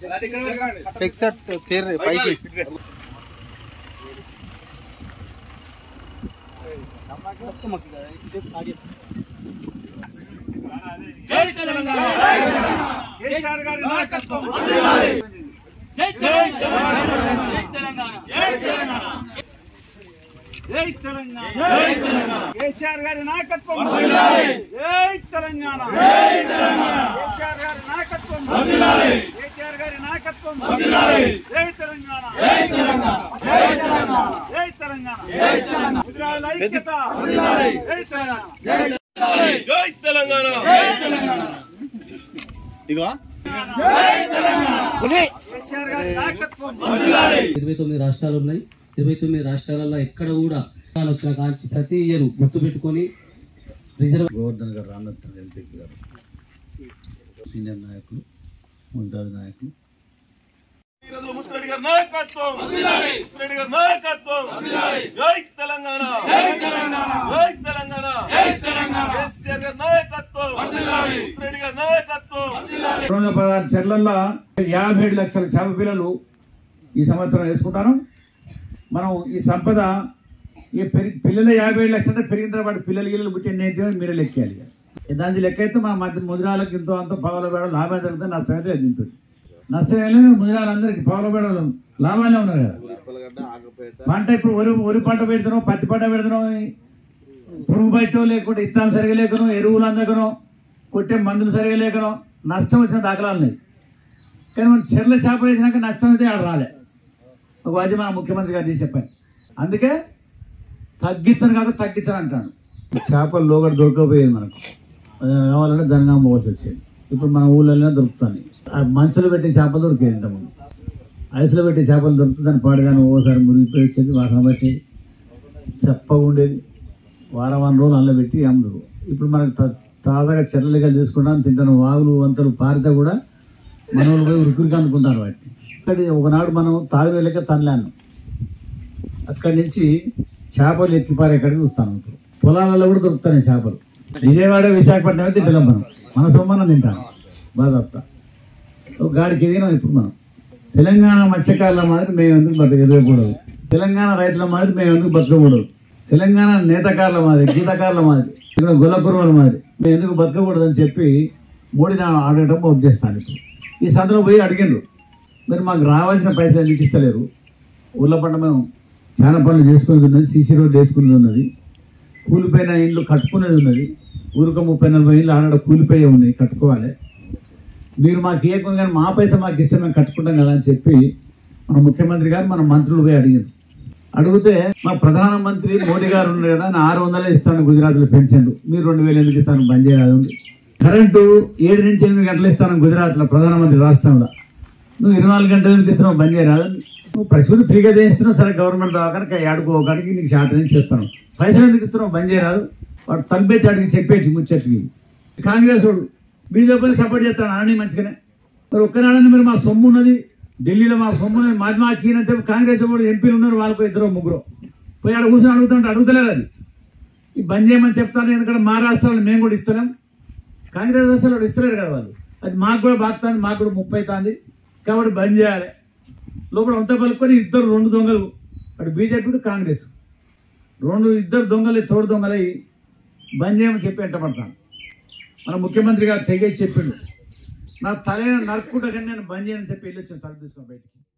ఫిక్సెట్ తీర్ పైకి జై తెలంగాణ కేసీఆర్ గారి నాయకత్వం జై తెలంగాణ జై తెలంగాణ జై తెలంగాణ జై తెలంగాణ జై తెలంగాణ కేసీఆర్ గారి నాయకత్వం జై తెలంగాణ జై తెలంగాణ కేసీఆర్ గారి నాయకత్వం కేసీఆర్ గారి నాయకత్వం జై తెలంగాణ జై తెలంగాణ జై తెలంగాణ జై తెలంగాణ జై తెలంగాణ గుజరాత్ ఐక్యత జై తెలంగాణ జై తెలంగాణ ఇగో కేసీఆర్ గారి నాయకత్వం ఇరవై తొమ్మిది రాష్ట్రాలు ఉన్నాయి ఇరవై తొమ్మిది రాష్ట్రాలలో ఎక్కడ కూడా రాష్ట్రాలు వచ్చిన కాంచి ప్రతి ఇయర్ గుర్తు పెట్టుకొని రిజర్వ్ గోవర్ధన్ గారు రామరత్న ఎంపీపీ గారు సీనియర్ నాయకులు ముందాజు నాయకులు వీరదుల ముత్తిరెడ్డి గారి నాయకత్వం ముత్తిరెడ్డి గారి నాయకత్వం జై తెలంగాణ జై తెలంగాణ జై తెలంగాణ జై తెలంగాణ కేసీఆర్ గారి నాయకత్వం ముత్తిరెడ్డి గారి నాయకత్వం రెండు వందల పదహారు చెర్లల్లో యాభై ఏడు లక్షల చేప పిల్లలు ఈ సంవత్సరం వేసుకుంటాను మనం ఈ సంపద ఈ పెరి- పిల్లల యాభై ఏడు లక్షలు అంటే పెరిగిన తర్వాత పిల్లలు గిల్లలు పుట్టి ఎన్ని అయితే మీరే లెక్కేయాలి ఇక. దాని లెక్క అయితే మా మధ్య ముదిరాలకు ఎంతో అంత పవల బేడ లాభం జరుగుతుంది నష్టం అయితే దింతుంది నష్టం ఏం లేదు ముదిరాలందరికీ పవల బేడలు లాభాలే ఉన్నారు కదా పంట ఇప్పుడు వరి వరి పంట పెడుతున్నాం పత్తి పంట పెడుతున్నాం పురుగు బయట లేకుంటే ఇత్తాలు సరిగా లేకను ఎరువులు అందకను కొట్టే మందులు సరిగా లేకను నష్టం వచ్చిన దాఖలాలు ఉన్నాయి కానీ మనం చెర్ల చేప వేసినాక నష్టం అయితే ఆడ రాలే ఒక అది మన ముఖ్యమంత్రి గారు చేసి చెప్పాను అందుకే తగ్గించను కాక తగ్గించను అంటాను చేపలు లోగడ దొరకకపోయేది మనకు అది కావాలంటే జనగాం పోవాల్సి వచ్చేది ఇప్పుడు మన ఊళ్ళోనే దొరుకుతాయి ఆ మంచులో పెట్టే చేపలు దొరికేది ఇంతకుముందు ఐస్లో పెట్టే చేపలు దొరుకుతుందని పాడుగానే ఓసారి మురిగిపోయి వచ్చేది వాసన పట్టేది చెప్పగా ఉండేది వారం వారం రోజులు అందులో పెట్టి అమ్ముతారు ఇప్పుడు మనకు తా- తాజాగా చెర్లగా తీసుకుంటాం తింటాను వాగులు వంతలు పారితే కూడా మన వాళ్ళు పోయి ఉరికురికి అనుకుంటారు వాటిని ఇక్కడ ఒకనాడు మనం తాగులేక తనలేను అక్కడి నుంచి చేపలు ఎక్కిపారే కాడికి చూస్తాను ఇప్పుడు పొలాలలో కూడా దొరుకుతాయి చేపలు విజయవాడ విశాఖపట్నం అయితే తింటాం మనం మన సొమ్మనం తింటాం బాగా ఒక గాడికి ఎదిగినాం ఇప్పుడు మనం తెలంగాణ మత్స్యకారుల మాదిరి మేము ఎందుకు బతక ఎదగకూడదు తెలంగాణ రైతుల మాదిరి మేము ఎందుకు బతకకూడదు తెలంగాణ నేతకారుల మాదిరి గీతకారుల మాదిరి ఇక్కడ గొల్లకురువుల మాదిరి మేము ఎందుకు బతకకూడదు అని చెప్పి మోడీని అడగటం ఓపు చేస్తాను ఇప్పుడు ఈ సందర్భం పోయి అడిగిండ్రు మీరు మాకు రావాల్సిన పైసలు ఎందుకు ఇస్తలేరు ఊళ్ళ పంట మేము చాలా పనులు చేసుకునేది ఉన్నది సీసీ రోడ్డు వేసుకునేది ఉన్నది కూలిపోయిన ఇండ్లు కట్టుకునేది ఉన్నది ఊరిక ముప్పై నలభై ఇండ్లు ఆడ కూలిపోయి ఉన్నాయి కట్టుకోవాలి మీరు మాకు ఇవ్వకుండా కానీ మా పైసా మాకు ఇస్తే మేము కట్టుకుంటాం కదా అని చెప్పి మన ముఖ్యమంత్రి గారు మన మంత్రులు పోయి అడిగారు అడిగితే మా ప్రధానమంత్రి మోడీ గారు ఉన్నారు కదా ఆయన ఆరు వందలే ఇస్తాను గుజరాత్లో పెన్షన్ మీరు రెండు వేలు ఎందుకు ఇస్తాను బంద్ చేయరాదు కరెంటు ఏడు నుంచి ఎనిమిది గంటలు ఇస్తాను గుజరాత్లో ప్రధానమంత్రి రాష్ట్రంలో నువ్వు ఇరవై నాలుగు గంటలు ఎందుకు ఇస్తున్నావు బంద్ చేయరాదు నువ్వు ప్రస్తుతం ఫ్రీగా చేయిస్తున్నావు సరే గవర్నమెంట్ దవాఖానకి ఆడుకోగాడికి నీకు శాత నుంచి ఇస్తాను పైసలు ఎందుకు ఇస్తున్నావు బంద్ చేయరాదు వాడు తలపెట్టి అడిగి చెప్పేటి ముచ్చటికి కాంగ్రెస్ వాడు బీజేపీని సపోర్ట్ చేస్తాను అని మంచిగానే మరి ఒక్కనాడని మీరు మా సొమ్ము ఉన్నది ఢిల్లీలో మా సొమ్ము ఉన్నది మాది మా కీనని చెప్పి కాంగ్రెస్ వాళ్ళు ఎంపీలు ఉన్నారు వాళ్ళకు ఇద్దరు ముగ్గురు పోయి ఆడ కూర్చొని అడుగుతుంటే అడుగుతలేరు అది ఈ బంద్ చేయమని చెప్తాను ఎందుకంటే మా రాష్ట్రాలు మేము కూడా ఇస్తలేం కాంగ్రెస్ రాష్ట్రాలు ఇస్తలేరు కదా వాళ్ళు అది మాకు కూడా బాగుతుంది మాకు కూడా ముప్పై తాంది కాబట్టి బంద్ చేయాలి లోపల అంత పలుకొని ఇద్దరు రెండు దొంగలు అటు బీజేపీ కాంగ్రెస్ రెండు ఇద్దరు దొంగలు తోడు దొంగలై బంద్ చేయమని చెప్పి ఎంటపడతాను మన ముఖ్యమంత్రి గారు తెగేసి చెప్పిండు నా తలైన నరుక్కుంటా కానీ నేను బంద్ చేయని చెప్పి వెళ్ళి వచ్చాను తల తీసుకుని బయటికి